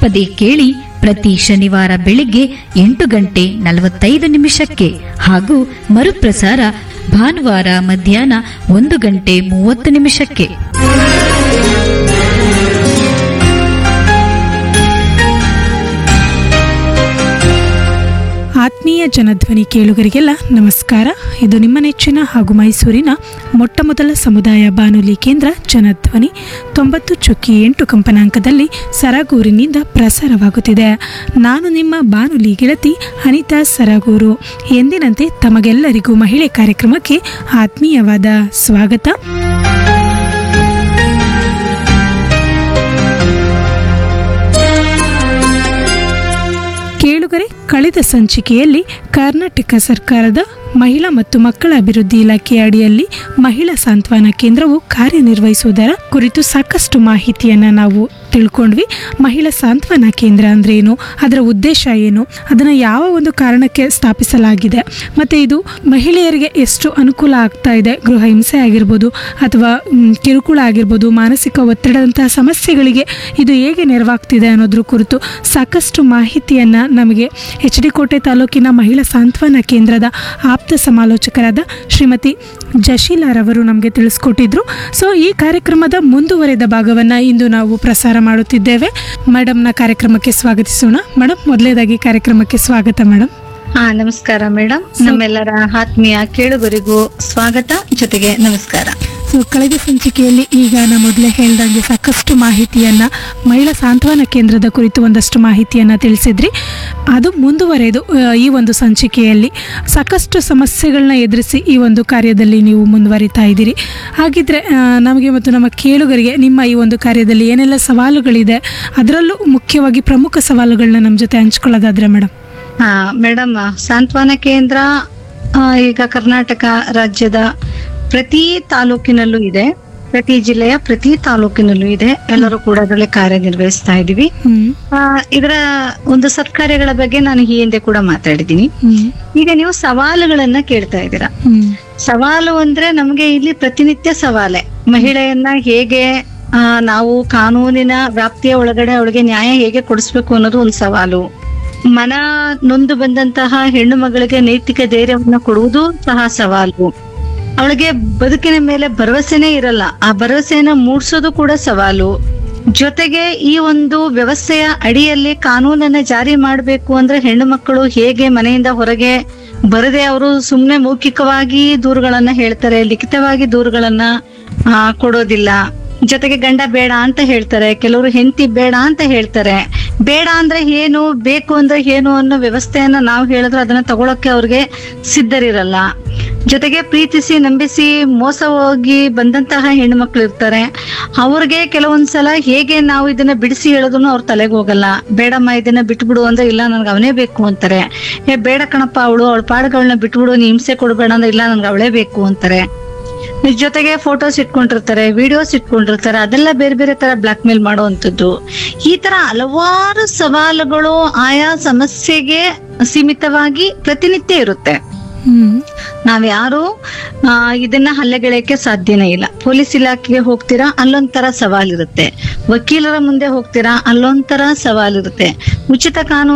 ಪದೇ ಕೇಳಿ ಪ್ರತಿ ಶನಿವಾರ ಬೆಳಿಗ್ಗೆ ಎಂಟು ಗಂಟೆ ನಲವತ್ತೈದು ನಿಮಿಷಕ್ಕೆ ಹಾಗೂ ಮರುಪ್ರಸಾರ ಭಾನುವಾರ ಮಧ್ಯಾಹ್ನ ಒಂದು ಗಂಟೆ ಮೂವತ್ತು ನಿಮಿಷಕ್ಕೆ ಆತ್ಮೀಯ ಜನಧ್ವನಿ ಕೇಳುಗರಿಗೆಲ್ಲ ನಮಸ್ಕಾರ ಇದು ನಿಮ್ಮ ನೆಚ್ಚಿನ ಹಾಗೂ ಮೈಸೂರಿನ ಮೊಟ್ಟ ಮೊದಲ ಸಮುದಾಯ ಬಾನುಲಿ ಕೇಂದ್ರ ಜನಧ್ವನಿ ತೊಂಬತ್ತು ಚುಕ್ಕಿ ಎಂಟು ಕಂಪನಾಂಕದಲ್ಲಿ ಸರಗೂರಿನಿಂದ ಪ್ರಸಾರವಾಗುತ್ತಿದೆ ನಾನು ನಿಮ್ಮ ಬಾನುಲಿ ಗೆಳತಿ ಅನಿತಾ ಸರಗೂರು ಎಂದಿನಂತೆ ತಮಗೆಲ್ಲರಿಗೂ ಮಹಿಳೆ ಕಾರ್ಯಕ್ರಮಕ್ಕೆ ಆತ್ಮೀಯವಾದ ಸ್ವಾಗತ ಕೇಳುಗರೆ ಕಳೆದ ಸಂಚಿಕೆಯಲ್ಲಿ ಕರ್ನಾಟಕ ಸರ್ಕಾರದ ಮಹಿಳಾ ಮತ್ತು ಮಕ್ಕಳ ಅಭಿವೃದ್ಧಿ ಇಲಾಖೆ ಅಡಿಯಲ್ಲಿ ಮಹಿಳಾ ಸಾಂತ್ವನ ಕೇಂದ್ರವು ಕಾರ್ಯನಿರ್ವಹಿಸುವುದರ ಕುರಿತು ಸಾಕಷ್ಟು ಮಾಹಿತಿಯನ್ನ ನಾವು ತಿಳ್ಕೊಂಡ್ವಿ ಮಹಿಳಾ ಸಾಂತ್ವನ ಕೇಂದ್ರ ಅಂದ್ರೆ ಏನು ಅದರ ಉದ್ದೇಶ ಏನು ಅದನ್ನ ಯಾವ ಒಂದು ಕಾರಣಕ್ಕೆ ಸ್ಥಾಪಿಸಲಾಗಿದೆ ಮತ್ತೆ ಇದು ಮಹಿಳೆಯರಿಗೆ ಎಷ್ಟು ಅನುಕೂಲ ಆಗ್ತಾ ಇದೆ ಗೃಹ ಹಿಂಸೆ ಆಗಿರ್ಬೋದು ಅಥವಾ ಮ್, ಕಿರುಕುಳ ಆಗಿರ್ಬೋದು ಮಾನಸಿಕ ಒತ್ತಡದಂತಹ ಸಮಸ್ಯೆಗಳಿಗೆ ಇದು ಹೇಗೆ ನೆರವಾಗ್ತಿದೆ ಅನ್ನೋದ್ರ ಕುರಿತು ಸಾಕಷ್ಟು ಮಾಹಿತಿಯನ್ನ ನಮಗೆ ಎಚ್ ಡಿ ಕೋಟೆ ತಾಲೂಕಿನ ಮಹಿಳಾ ಸಾಂತ್ವನ ಕೇಂದ್ರದ ಆಪ್ತ ಸಮಾಲೋಚಕರಾದ ಶ್ರೀಮತಿ ಜಶೀಲಾರವರು ನಮಗೆ ತಿಳಿಸ್ಕೊಟ್ಟಿದ್ರು ಸೊ ಈ ಕಾರ್ಯಕ್ರಮದ ಮುಂದುವರೆದ ಭಾಗವನ್ನ ಇಂದು ನಾವು ಪ್ರಸಾರ ಮಾಡುತ್ತಿದ್ದೇವೆ ಮೇಡಮ್ನ ಕಾರ್ಯಕ್ರಮಕ್ಕೆ ಸ್ವಾಗತಿಸೋಣ ಮೇಡಮ್ ಮೊದಲೇದಾಗಿ ಕಾರ್ಯಕ್ರಮಕ್ಕೆ ಸ್ವಾಗತ ಮೇಡಮ್ ಹಾ ನಮಸ್ಕಾರ ಮೇಡಮ್ ನಮ್ಮೆಲ್ಲರ ಆತ್ಮೀಯ ಕೇಳುಗರಿಗೂ ಸ್ವಾಗತ ಜೊತೆಗೆ ನಮಸ್ಕಾರ ಸೊ ಕಳೆದ ಸಂಚಿಕೆಯಲ್ಲಿ ಈಗ ನಾ ಮೊದಲೇ ಹೇಳ್ದಂಗೆ ಸಾಕಷ್ಟು ಮಾಹಿತಿಯನ್ನ ಮಹಿಳಾ ಸಾಂತ್ವನ ಕೇಂದ್ರದ ಕುರಿತು ಒಂದಷ್ಟು ಮಾಹಿತಿಯನ್ನ ತಿಳಿಸಿದ್ರಿ ಅದು ಮುಂದುವರೆದು ಆ, ಈ ಒಂದು ಸಂಚಿಕೆಯಲ್ಲಿ ಸಾಕಷ್ಟು ಸಮಸ್ಯೆಗಳನ್ನ ಎದುರಿಸಿ ಈ ಒಂದು ಕಾರ್ಯದಲ್ಲಿ ನೀವು ಮುಂದುವರಿತಾ ಇದ್ದೀರಿ ಹಾಗಿದ್ರೆ ಆ, ನಮಗೆ ಮತ್ತು ನಮ್ಮ ಕೇಳುಗರಿಗೆ ನಿಮ್ಮ ಈ ಒಂದು ಕಾರ್ಯದಲ್ಲಿ ಏನೆಲ್ಲ ಸವಾಲುಗಳಿದೆ ಅದರಲ್ಲೂ ಮುಖ್ಯವಾಗಿ ಪ್ರಮುಖ ಸವಾಲುಗಳನ್ನ ನಮ್ಮ ಜೊತೆ ಹಂಚ್ಕೊಳ್ಳೋದಾದ್ರೆ ಮೇಡಮ್ ಹಾ ಮೇಡಮ್ ಸಾಂತ್ವನ ಕೇಂದ್ರ ಆ, ಈಗ ಕರ್ನಾಟಕ ರಾಜ್ಯದ ಪ್ರತಿ ತಾಲೂಕಿನಲ್ಲೂ ಇದೆ ಪ್ರತಿ ಜಿಲ್ಲೆಯ ಪ್ರತಿ ತಾಲೂಕಿನಲ್ಲೂ ಇದೆ ಎಲ್ಲರೂ ಕೂಡ ಅದರಲ್ಲಿ ಕಾರ್ಯನಿರ್ವಹಿಸ್ತಾ ಇದೀವಿ ಹ್ಮ್ ಆ, ಇದರ ಒಂದು ಸತ್ಕಾರ್ಯಗಳ ಬಗ್ಗೆ ನಾನು ಈ ಹಿಂದೆ ಕೂಡ ಮಾತಾಡಿದ್ದೀನಿ ಹ್ಮ್ ಈಗ ನೀವು ಸವಾಲುಗಳನ್ನ ಕೇಳ್ತಾ ಇದ್ದೀರಾ ಹ್ಮ್ ಸವಾಲು ಅಂದ್ರೆ ನಮ್ಗೆ ಇಲ್ಲಿ ಪ್ರತಿನಿತ್ಯ ಸವಾಲೆ ಮಹಿಳೆಯನ್ನ ಹೇಗೆ ಆ, ನಾವು ಕಾನೂನಿನ ವ್ಯಾಪ್ತಿಯ ಒಳಗಡೆ ಅವಳಿಗೆ ನ್ಯಾಯ ಹೇಗೆ ಕೊಡಿಸ್ಬೇಕು ಅನ್ನೋದು ಒಂದು ಸವಾಲು ಮನ ನೊಂದು ಬಂದಂತಹ ಹೆಣ್ಣು ಮಗಳಿಗೆ ನೈತಿಕ ಧೈರ್ಯವನ್ನ ಕೊಡುವುದು ಸಹ ಸವಾಲು ಅವಳಿಗೆ ಬದುಕಿನ ಮೇಲೆ ಭರವಸೆನೇ ಇರಲ್ಲ ಆ ಭರವಸೆಯನ್ನ ಮೂಡಿಸೋದು ಕೂಡ ಸವಾಲು ಜೊತೆಗೆ ಈ ಒಂದು ವ್ಯವಸ್ಥೆಯ ಅಡಿಯಲ್ಲಿ ಕಾನೂನನ್ನ ಜಾರಿ ಮಾಡಬೇಕು ಅಂದ್ರೆ ಹೆಣ್ಣು ಮಕ್ಕಳು ಹೇಗೆ ಮನೆಯಿಂದ ಹೊರಗೆ ಬರದೆ ಅವರು ಸುಮ್ನೆ ಮೌಖಿಕವಾಗಿ ದೂರುಗಳನ್ನ ಹೇಳ್ತಾರೆ ಲಿಖಿತವಾಗಿ ದೂರುಗಳನ್ನ ಆ, ಕೊಡೋದಿಲ್ಲ ಜೊತೆಗೆ ಗಂಡ ಬೇಡ ಅಂತ ಹೇಳ್ತಾರೆ ಕೆಲವರು ಹೆಂಡತಿ ಬೇಡ ಅಂತ ಹೇಳ್ತಾರೆ ಬೇಡ ಅಂದ್ರೆ ಏನು ಬೇಕು ಅಂದ್ರೆ ಏನು ಅನ್ನೋ ವ್ಯವಸ್ಥೆಯನ್ನ ನಾವು ಹೇಳಿದ್ರೆ ಅದನ್ನ ತಗೊಳಕ್ಕೆ ಅವ್ರಿಗೆ ಸಿದ್ಧರಿರಲ್ಲ ಜೊತೆಗೆ ಪ್ರೀತಿಸಿ ನಂಬಿಸಿ ಮೋಸ ಹೋಗಿ ಬಂದಂತಹ ಹೆಣ್ಮಕ್ಳು ಇರ್ತಾರೆ ಅವ್ರಿಗೆ ಕೆಲವೊಂದ್ಸಲ ಹೇಗೆ ನಾವು ಇದನ್ನ ಬಿಡಿಸಿ ಹೇಳೋದನ್ನು ಅವ್ರ ತಲೆಗೆ ಹೋಗಲ್ಲ ಬೇಡಮ್ಮ ಇದನ್ನ ಬಿಟ್ಬಿಡು ಅಂದ್ರೆ ಇಲ್ಲ ನನ್ಗೆ ಅವನೇ ಬೇಕು ಅಂತಾರೆ ಏ ಬೇಡ ಕಣಪ್ಪ ಅವಳು ಅವಳ ಪಾಡುಗಳನ್ನ ಬಿಟ್ಬಿಡು ನೀ ಹಿಂಸೆ ಕೊಡ್ಬೇಡ ಅಂದ್ರೆ ಇಲ್ಲ ನನ್ಗೆ ಅವಳೇ ಬೇಕು ಅಂತಾರೆ ಜೊತೆಗೆ ಫೋಟೋಸ್ ಇಟ್ಕೊಂಡಿರ್ತಾರೆ ವಿಡಿಯೋಸ್ ಇಟ್ಕೊಂಡಿರ್ತಾರೆ ಅದೆಲ್ಲ ಬೇರೆ ಬೇರೆ ತರ ಬ್ಲಾಕ್ ಮೇಲ್ ಮಾಡುವಂತದ್ದು ಈ ತರ ಹಲವಾರು ಸವಾಲುಗಳು ಆಯಾ ಸಮಸ್ಯೆಗೆ ಸೀಮಿತವಾಗಿ ಪ್ರತಿನಿತ್ಯ ಇರುತ್ತೆ ಹ್ಮ್ ನಾವ್ಯಾರು ಆ, ಇದನ್ನ ಹಲ್ಲೆಗೆಳೆಯಕ್ಕೆ ಸಾಧ್ಯನೇ ಇಲ್ಲ ಪೊಲೀಸ್ ಇಲಾಖೆಗೆ ಹೋಗ್ತೀರಾ ಅಲ್ಲೊಂಥರ ಸವಾಲಿರುತ್ತೆ ವಕೀಲರ ಮುಂದೆ ಹೋಗ್ತೀರಾ ಅಲ್ಲೊಂಥರ ಸವಾಲಿರುತ್ತೆ ಉಚಿತ ಕಾನೂನು